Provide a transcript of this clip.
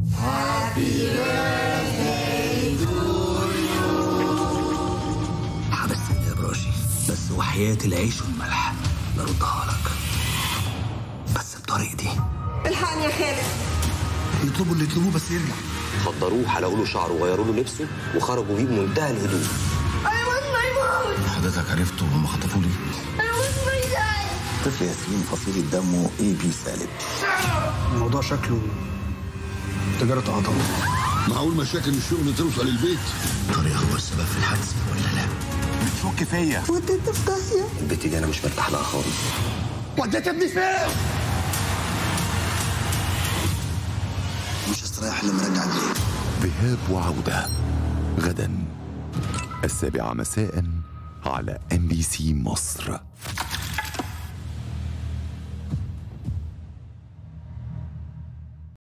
حبستني يا براشي بس وحياة العيش والملح نردها لك بس بطريقتي الحقني يا خالد يطلبوا اللي يطلبوه بس يرجع خدروه حلقوا له شعره وغيروا له لبسه وخرجوا بيه بمنتهى الهدوء I want my mom حضرتك عرفته وهم خطفوا لي I want my dad طفل ياسين فصيلة دمه اي بي سالب الموضوع شكله تجارة أعضاء معقول مشاكل الشغل توصل البيت طارق هو السبب في الحادث ولا لا؟ بتشك فيا وديت في داهية البت دي انا مش مرتاح لها خالص وديت ابني فين؟ مش هستريح لما ارجع البيت ذهاب وعودة غدا السابعة مساء على ام بي سي مصر